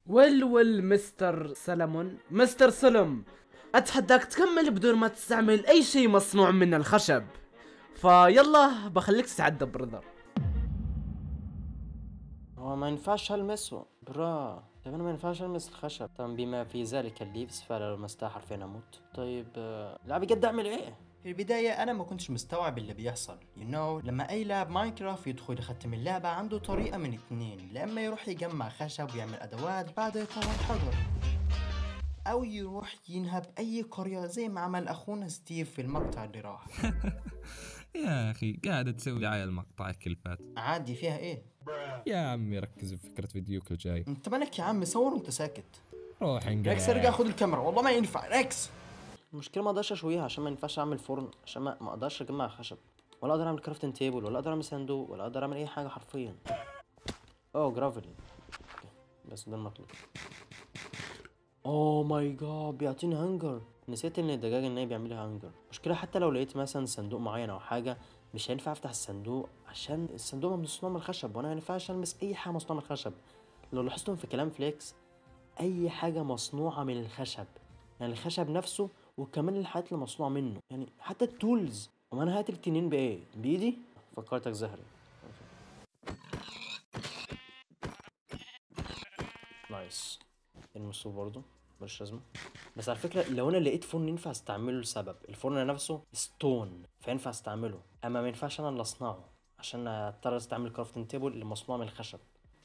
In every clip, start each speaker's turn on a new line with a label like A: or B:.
A: ويل ويل مستر سلمون مستر سلم اتحداك تكمل بدون ما تستعمل اي شيء مصنوع من الخشب فيلا بخليك تتعدى برذر
B: هو ما ينفعش المسه برا طيب انا ما ينفعش المس الخشب طبعا بما في ذلك الليفز فلو لمستها حرفيا اموت طيب آه، لا بجد اعمل ايه
C: في البداية أنا ما كنتش مستوعب اللي بيحصل you know لما أي لاعب ماينكرافت يدخل يختم اللعبة عنده طريقة من اتنين لما يروح يجمع خشب ويعمل أدوات بعد يطور حجر أو يروح ينهب أي قرية زي ما عمل أخونا ستيف في المقطع اللي راح
D: يا أخي قاعد تسوي دعاية لمقطع كلفات
C: عادي فيها إيه
D: يا عمي ركز في فكرة فيديوك الجاي
C: أنت مالك يا عم صور وأنت ساكت
D: روح انقلع
C: ريكس ارجع خد الكاميرا والله ما ينفع ريكس
B: المشكله ما اقدرش اشويها عشان ما ينفعش اعمل فرن عشان ما ما اقدرش اجمع خشب ولا اقدر اعمل كرافتنج تيبل ولا اقدر اعمل صندوق ولا اقدر اعمل اي حاجه حرفيا اوه جرافل أوكي، بس ده المطلوب اوه ماي جاد بيعطيني هانجر نسيت ان الدجاج الناي بيعمل لي هانجر مشكله حتى لو لقيت مثلا صندوق معين او حاجه مش هينفع افتح الصندوق عشان الصندوق مصنوع من الخشب وانا ما ينفعش المس اي حاجه مصنوعه من الخشب لو لاحظتم في كلام فليكس اي حاجه مصنوعه من الخشب يعني الخشب نفسه وكمان الحاجات اللي مصنوعه منه يعني حتى التولز وما انا هقتل التنين بايه بايدي فكرتك زهري نايس المصوب برضو مش لازمه بس على فكره لو انا لقيت فرن ينفع استعمله لسبب الفرن نفسه ستون فينفع استعمله اما ما ينفعش انا اللي اصنعه عشان اضطر استعمل كرافتنج تيبل اللي مصنوع من الخشب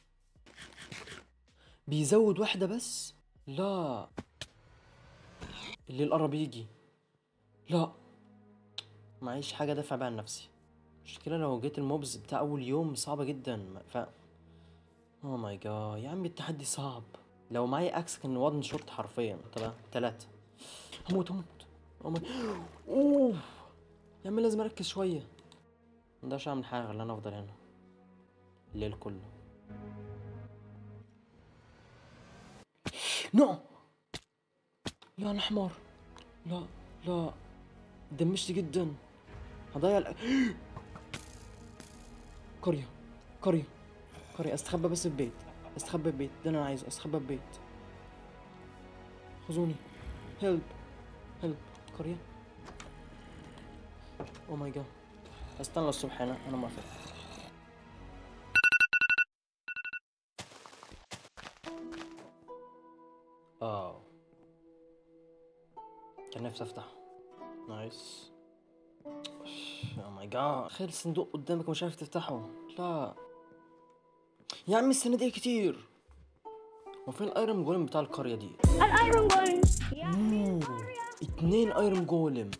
B: بيزود واحده بس لا اللي القرب يجي لا معيش حاجة دافع بيها عن نفسي المشكلة لو جيت الموبز بتاع أول يوم صعبة جدا ما- ف اوه ماي جاد يا عم التحدي صعب لو معايا اكس كان وضن شوت حرفيا طبعا تلاتة هموت هموت اوه ماي اوه يا عم لازم اركز شوية مقدرش اعمل حاجة غير ان انا افضل هنا الليل كله نو لا انا حمار لا لا دمشت جدا هضيع الأ... قرية قرية قرية استخبى بس في بيت استخبى في بيت ده اللي انا عايزه استخبى في بيت خذوني هيلب هيلب قرية او ماي جاد استنى الصبح هنا انا موافق اه كان نفسي افتحه نايس او ماي جاد تخيل الصندوق قدامك مش عارف تفتحه لا يا عم الصناديق كتير هو فين الايرون جولم بتاع القرية دي؟
E: الايرون جولم
B: أوه، اتنين ايرون جولم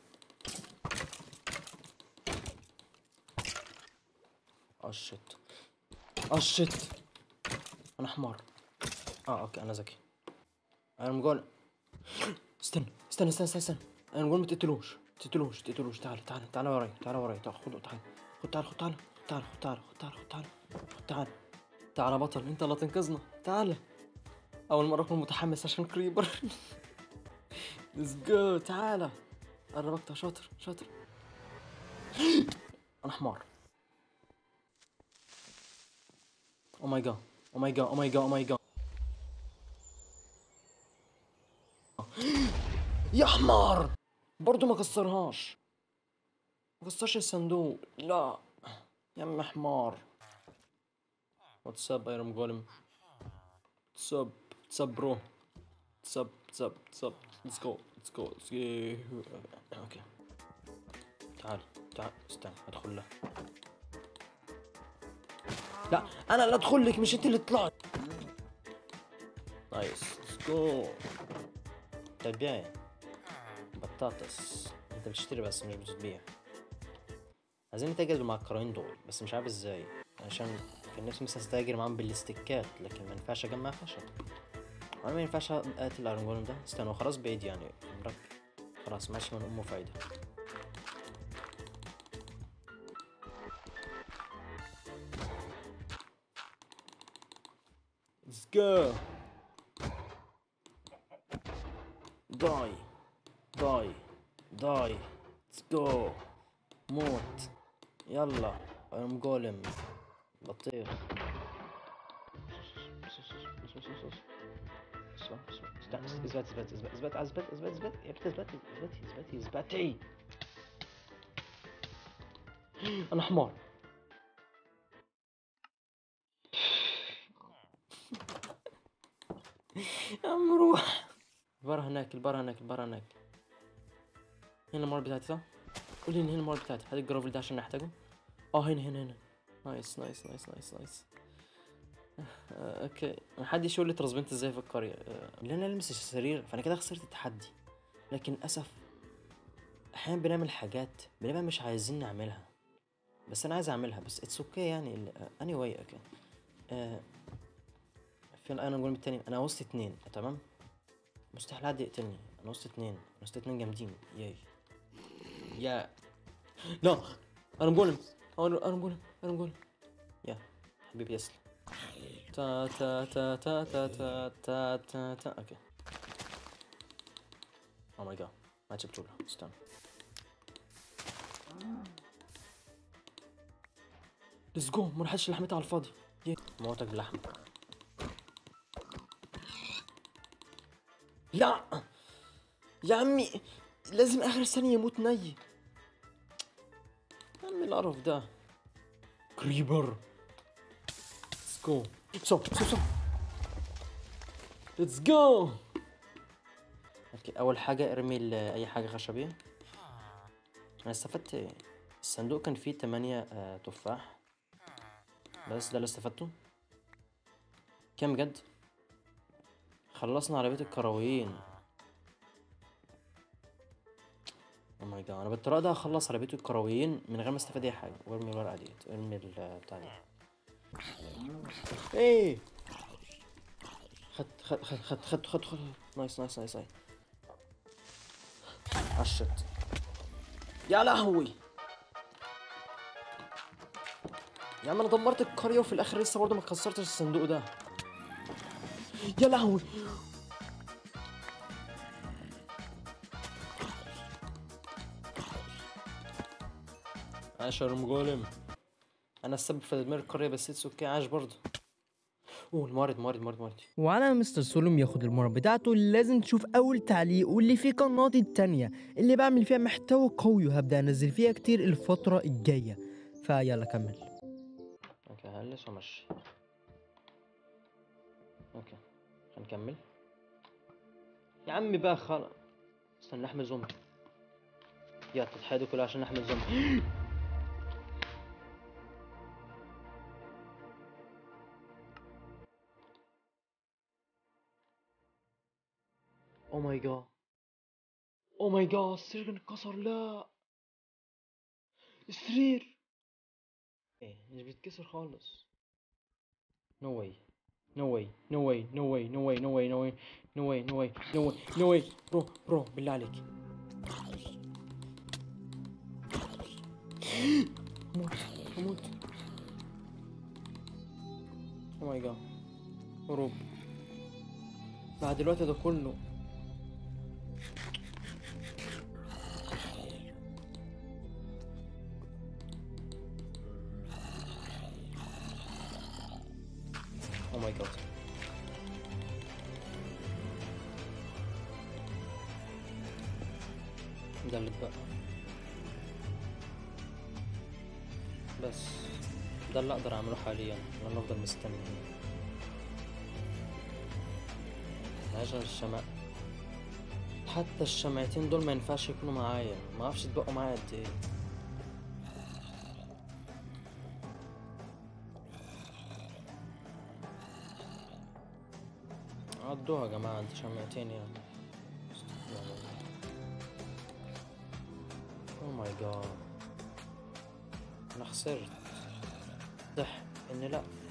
B: اه شيت اه شيت انا حمار اه اوكي انا ذكي ايرون جولم استنى استنى استنى استنى, استنى. ايرون جولم ما تقتلوش تقتلوش تقتلوش تعال تعال تعال ورايا تعال ورايا تعال خد تعال خد تعال خد تعال خد تعال خد تعال خد تعال خد تعال خد تعال تعال بطل انت اللي هتنقذنا تعال اول مره اكون متحمس عشان كريبر ليتس جو تعالى قرب اكتر شاطر شاطر انا حمار او ماي جاد او ماي جاد او ماي جاد او ماي جاد يا حمار برضو ما كسرهاش ما كسرش الصندوق لا يا عم حمار واتساب ايرم جولم واتساب واتساب برو واتساب واتساب واتساب ليتس جو ليتس جو ليتس اوكي تعال تعال استنى ادخل له لا انا اللي ادخل لك مش انت اللي طلعت نايس ليتس جو تبيع بطاطس انت بتشتري بس مش بتبيع عايزين نتاجر بالمعكرين دول بس مش عارف ازاي عشان كان نفسي مثلا استاجر معاهم بالاستيكات لكن ما ينفعش اجمع خشب انا ما ينفعش اقتل الايرون جولم ده استنى هو خلاص بعيد يعني مركب خلاص ماشي من امه فايده Let's go die die die Let's go موت يلا ايرون جولم بطيخ استنى اثبت اثبت اثبت اثبت اثبت اثبت اثبت يا بنت اثبتي اثبتي اثبتي اثبتي انا حمار يا عم روح البار هناك البار هناك البار هناك هنا المار بتاعتي صح؟ قولي هنا المار بتاعتي هات الجرافل ده عشان نحتاجه اه هنا هنا هنا نايس نايس نايس نايس نايس آه، اوكي محدش يقول لي ترسبنت ازاي في القرية آه، اللي انا المس السرير فانا كده خسرت التحدي لكن للاسف احيانا بنعمل حاجات بنبقى مش عايزين نعملها بس انا عايز اعملها بس اتس اوكي يعني اني واي اوكي آه، فين انا نقول التاني انا وسط اتنين تمام مستحيل حد يقتلني انا وسط اتنين انا وسط اتنين جامدين ياي يا لا انا مجولم انا انا مجولم انا مجولم يا حبيبي يسلم تا تا تا تا تا تا تا تا تا اوكي او ماي جاد ما جبتولها استنى ليتس جو ما راحتش لحمتها على الفاضي يه. موتك باللحمة لا يا عمي لازم اخر ثانية يموت ني يا عمي القرف ده كريبر ليتس جو ستوب ستوب ستوب ليتس جو اوكي اول حاجة ارمي ال- اي حاجة خشبية انا استفدت الصندوق كان فيه تمانية آه تفاح بس ده اللي استفدته كام جد خلصنا على بيت الكرويين او ماي جاد انا بالطريقه ده هخلص على بيت الكرويين من غير ما استفاد اي حاجه وارمي الورقه ديت ارمي ال- بتاع دي ايه خد خد خد خد خد خد خد نايس نايس نايس نايس عشت يا لهوي يا عم انا دمرت القريه وفي الاخر لسه برضه ما كسرتش الصندوق ده يا لهوي عاش يا مجولم انا السبب في تدمير القريه بس اتس اوكي عاش برضه اوه الموارد موارد موارد موارد
E: وعلى مستر سولوم ياخد المرة بتاعته لازم تشوف أول تعليق واللي في قناتي التانية اللي بعمل فيها محتوى قوي وهبدأ أنزل فيها كتير الفترة الجاية فيلا كمل
B: اوكي هلس ومشي اوكي هنكمل يا عمي بقى خلاص استنى نحمل زومبي يا التضحية دي كلها عشان نحمل زومبي او ماي جاد او ماي جاد السرير كان اتكسر لا السرير ايه مش بيتكسر خالص no way no way no way no way no way no way no way no way no way no way no way برو برو بالله عليك هموت هموت او ماي جاد هروب بعد الوقت ده كله Oh my god. ده اللي اتبقى بس ده اللي اقدر اعمله حاليا ان انا افضل مستني هنا عشان الشمع حتى الشمعتين دول ما ينفعش يكونوا معايا ما اعرفش اتبقوا معايا قد ايه عدوها يا جماعة انت شمعتين يعني او ماي جاد انا خسرت صح ان لا